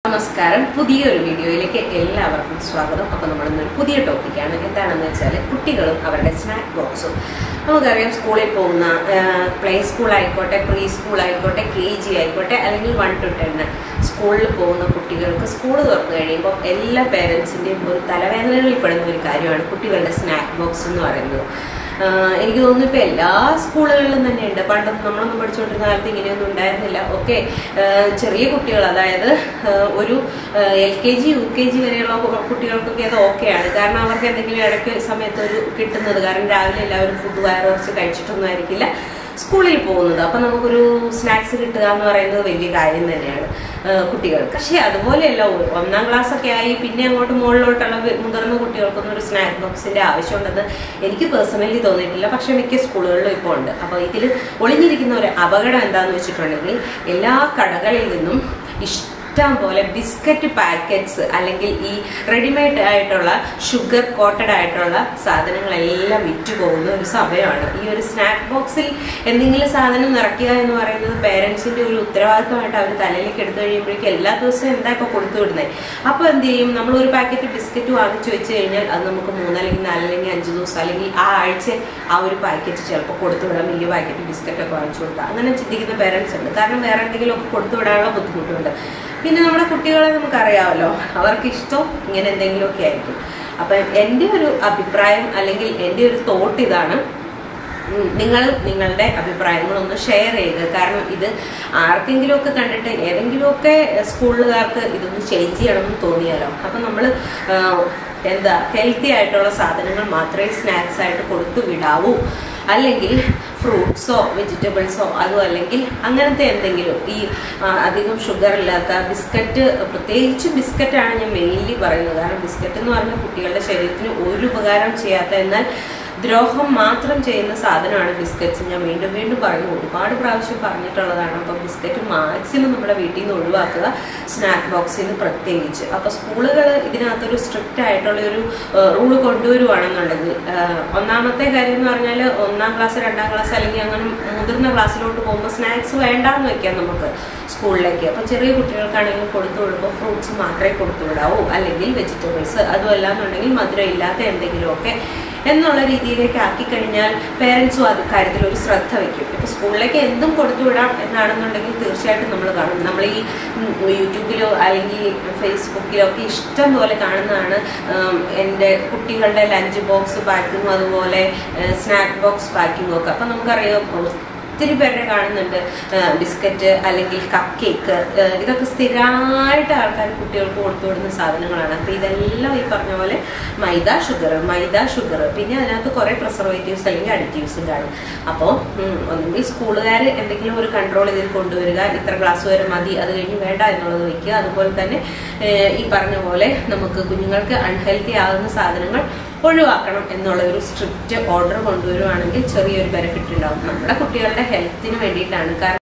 നമസ്കാരം പുതിയൊരു വീഡിയോയിലേക്ക് എല്ലാവർക്കും സ്വാഗതം അപ്പോൾ നമ്മളിന്നൊരു പുതിയ ടോപ്പിക്കാണ് എന്താണെന്ന് വെച്ചാൽ കുട്ടികളും അവരുടെ സ്നാക്ക് ബോക്സും നമുക്കറിയാം സ്കൂളിൽ പോകുന്ന പ്ലേ സ്കൂൾ ആയിക്കോട്ടെ പ്രീ സ്കൂൾ ആയിക്കോട്ടെ കെ ജി ആയിക്കോട്ടെ അല്ലെങ്കിൽ വൺ ടു ടെൻ സ്കൂളിൽ പോകുന്ന കുട്ടികൾക്ക് സ്കൂൾ തുറന്നു കഴിയുമ്പോൾ എല്ലാ പേരൻസിൻ്റെയും ഒരു തലവേദനകളിൽ പെടുന്ന ഒരു കാര്യമാണ് കുട്ടികളുടെ സ്നാക്ക് ബോക്സ് എന്ന് പറയുന്നത് ആഹ് എനിക്ക് തോന്നുന്നു ഇപ്പൊ എല്ലാ സ്കൂളുകളിലും തന്നെയുണ്ട് പണ്ടൊന്നും നമ്മളൊന്നും പഠിച്ചുകൊണ്ടിരുന്ന കാലത്ത് ഇങ്ങനെയൊന്നും ഉണ്ടായിരുന്നില്ല ഓക്കെ ചെറിയ കുട്ടികൾ അതായത് ആഹ് ഒരു L K G U K G വരെയുള്ള കു- കുട്ടികൾക്കൊക്കെ അത് ഓക്കെയാണ് കാരണം അവർക്ക് എന്തെങ്കിലും ഇടയ്ക്ക് സമയത്ത് ഒരു കിട്ടുന്നത് കാരണം രാവിലെ എല്ലാവരും ഫുഡ് വയറുറച്ച് കഴിച്ചിട്ടൊന്നും ആയിരിക്കില്ല സ്കൂളിൽ പോകുന്നത് അപ്പൊ നമുക്കൊരു സ്നാക്സ് കിട്ടുക എന്ന് പറയുന്നത് വലിയ കാര്യം തന്നെയാണ് ആഹ് കുട്ടികൾക്ക് പക്ഷെ അതുപോലെയല്ല ഒ- ഒന്നാം ക്ലാസ് ഒക്കെ ആയി പിന്നെ അങ്ങോട്ട് മുകളിലോട്ടുള്ള വി- മുതിർന്ന കുട്ടികൾക്കൊന്നും ഒരു സ്നാക്ക് ബോക്സിന്റെ ആവശ്യമുണ്ടെന്ന് എനിക്ക് പേഴ്സണലി തോന്നിയിട്ടില്ല പക്ഷെ മിക്ക സ്കൂളുകളിലും ഇപ്പോൾ ഉണ്ട് അപ്പോൾ ഇതിൽ ഒളിഞ്ഞിരിക്കുന്ന ഒരു അപകടം എന്താണെന്ന് വെച്ചിട്ടുണ്ടെങ്കിൽ എല്ലാ കടകളിൽ നിന്നും ഇഷ്ടം പോലെ ബിസ്ക്കറ്റ് പാക്കറ്റ്സ് അല്ലെങ്കിൽ ഈ റെഡിമെയ്ഡ് ആയിട്ടുള്ള ഷുഗർ കോട്ടഡ് ആയിട്ടുള്ള സാധനങ്ങളെല്ലാം വിറ്റ് പോകുന്ന ഒരു സമയമാണ് ഈ ഒരു സ്നാക്ക് ബോക്സിൽ എന്തെങ്കിലും സാധനം നിറയ്ക്കുക എന്ന് പറയുന്നത് പേരൻസിന്റെ ഒരു ഉത്തരവാദിത്തമായിട്ട് അവർ തലയിലേക്ക് എടുത്തു കഴിയുമ്പോഴേക്കും എല്ലാ ദിവസവും എന്താ ഇപ്പോൾ കൊടുത്തു വിടുന്നത് അപ്പോൾ എന്ത് ചെയ്യും നമ്മൾ ഒരു പാക്കറ്റ് ബിസ്ക്കറ്റ് വാങ്ങിച്ചു വെച്ച് കഴിഞ്ഞാൽ അത് നമുക്ക് മൂന്ന് അല്ലെങ്കിൽ നാല് അല്ലെങ്കിൽ അഞ്ച് ദിവസം അല്ലെങ്കിൽ ആ ആഴ്ച ആ ഒരു പാക്കറ്റ് ചിലപ്പോൾ കൊടുത്തു വിടാം വലിയ പാക്കറ്റ് ബിസ്ക്കറ്റ് ഒക്കെ വാങ്ങിച്ചു കൊടുക്കാം അങ്ങനെ ചിന്തിക്കുന്ന പേരൻസ് ഉണ്ട് കാരണം വേറെ എന്തെങ്കിലും ഒക്കെ കൊടുത്തു വിടാനുള്ള ബുദ്ധിമുട്ടുണ്ട് പിന്നെ നമ്മുടെ കുട്ടികളെ നമുക്കറിയാമല്ലോ അവർക്ക് ഇഷ്ടം ഇങ്ങനെ എന്തെങ്കിലുമൊക്കെ ആയിരിക്കും അപ്പം എൻ്റെ ഒരു അഭിപ്രായം അല്ലെങ്കിൽ എൻ്റെ ഒരു തോട്ട് ഇതാണ് ഉം, നിങ്ങൾ നിങ്ങളുടെ അഭിപ്രായങ്ങളൊന്ന് ഷെയർ ചെയ്യുക കാരണം ഇത് ആർക്കെങ്കിലുമൊക്കെ കണ്ടിട്ട് ഏതെങ്കിലുമൊക്കെ സ്കൂളുകാർക്ക് ഇതൊന്ന് ചേഞ്ച് ചെയ്യണമെന്ന് തോന്നിയാലോ അപ്പം നമ്മൾ എന്താ ഹെൽത്തി ആയിട്ടുള്ള സാധനങ്ങൾ മാത്രമേ സ്നാക്സ് ആയിട്ട് കൊടുത്തു വിടാവൂ അല്ലെങ്കിൽ ഫ്രൂട്ട്സോ വെജിറ്റബിൾസോ അതോ അല്ലെങ്കിൽ അങ്ങനത്തെ എന്തെങ്കിലും ഈ ആ, അധികം ഷുഗർ ഇല്ലാത്ത ബിസ്ക്കറ്റ് പ്രത്യേകിച്ച് ബിസ്ക്കറ്റാണ് ഞാൻ മെയിൻലി പറയുന്നത് കാരണം ബിസ്ക്കറ്റ് എന്ന് പറഞ്ഞാൽ കുട്ടികളുടെ ശരീരത്തിന് ഒരു ഉപകാരം ചെയ്യാത്ത എന്നാൽ ദ്രോഹം മാത്രം ചെയ്യുന്ന സാധനമാണ് ബിസ്ക്കറ്റ്സ് ഞാൻ വീണ്ടും വീണ്ടും പറയുന്നു ഒരുപാട് പ്രാവശ്യം പറഞ്ഞിട്ടുള്ളതാണ് അപ്പം ബിസ്ക്കറ്റ് മാക്സിമം നമ്മുടെ വീട്ടിൽ നിന്ന് ഒഴിവാക്കുക സ്നാക്ക് ബോക്സിൽ നിന്ന് പ്രത്യേകിച്ച് അപ്പോൾ സ്കൂളുകൾ ഇതിനകത്തൊരു സ്ട്രിക്റ്റ് ആയിട്ടുള്ള ഒരു റൂള് കൊണ്ടുവരുവാണെന്നുണ്ടെങ്കിൽ ആ, ഒന്നാമത്തെ കാര്യം എന്ന് പറഞ്ഞാൽ ഒന്നാം ക്ലാസ് രണ്ടാം ക്ലാസ് അല്ലെങ്കിൽ അങ്ങനെ മുതിർന്ന ക്ലാസ്സിലോട്ട് പോകുമ്പോൾ സ്നാക്സ് വേണ്ടാന്ന് വെക്കാം നമുക്ക് സ്കൂളിലേക്ക് അപ്പോൾ ചെറിയ കുട്ടികൾക്കാണെങ്കിലും കൊടുത്തു വിടുമ്പോൾ ഫ്രൂട്ട്സ് മാത്രമേ കൊടുത്തു വിടാവൂ അല്ലെങ്കിൽ വെജിറ്റബിൾസ് അതുമല്ല എന്നുണ്ടെങ്കിൽ മധുരം ഇല്ലാത്ത എന്തെങ്കിലുമൊക്കെ എന്നുള്ള രീതിയിലേക്ക് ആക്കി കഴിഞ്ഞാൽ പേരൻസും അത് കാര്യത്തിൽ ഒരു ശ്രദ്ധ വെക്കും ഇപ്പൊ സ്കൂളിലേക്ക് എന്തും കൊടുത്തു വിടാം എന്നാണെന്നുണ്ടെങ്കിൽ തീർച്ചയായിട്ടും നമ്മൾ കാണും നമ്മൾ ഈ ഉം, യൂട്യൂബിലോ അല്ലെങ്കിൽ ഫേസ്ബുക്കിലോ ഒക്കെ ഇഷ്ടം പോലെ കാണുന്നതാണ് ഉം, എൻ്റെ കുട്ടികളുടെ ലഞ്ച് ബോക്സ് പാക്കിങ്ങും അതുപോലെ സ്നാക്ക് ബോക്സ് പാക്കിങ്ങും ഒക്കെ അപ്പം നമുക്കറിയാം ഒത്തിരി പേരെ കാണുന്നുണ്ട് ബിസ്ക്കറ്റ് അല്ലെങ്കിൽ കപ്പ് കേക്ക് ഇതൊക്കെ സ്ഥിരമായിട്ട് ആൾക്കാർ കുട്ടികൾക്ക് കൊടുത്തു വിടുന്ന സാധനങ്ങളാണ് അപ്പോൾ ഇതെല്ലാം ഈ പറഞ്ഞ പോലെ മൈദ ഷുഗർ മൈദ ഷുഗർ പിന്നെ അതിനകത്ത് കുറേ പ്രിസർവേറ്റീവ്സ് അല്ലെങ്കിൽ അഡിറ്റീവ്സും കാണും അപ്പോൾ ഒന്നെങ്കിൽ സ്കൂളുകാർ എന്തെങ്കിലും ഒരു കൺട്രോൾ ഇതിൽ കൊണ്ടുവരിക ഇത്ര ക്ലാസ് വരെ മതി അത് കഴിഞ്ഞ് വേണ്ട എന്നുള്ളത് വയ്ക്കുക അതുപോലെ തന്നെ ഏഹ്, ഈ പറഞ്ഞ പോലെ നമുക്ക് കുഞ്ഞുങ്ങൾക്ക് അൺഹെൽത്തി ആകുന്ന സാധനങ്ങൾ ഒഴിവാക്കണം എന്നുള്ള ഒരു സ്ട്രിക്റ്റ് ഓർഡർ കൊണ്ടുവരുവാണെങ്കിൽ ചെറിയൊരു ബെനിഫിറ്റ് ഉണ്ടാവും നമ്മുടെ കുട്ടികളുടെ ഹെൽത്തിന് വേണ്ടിയിട്ടാണ് കാരണം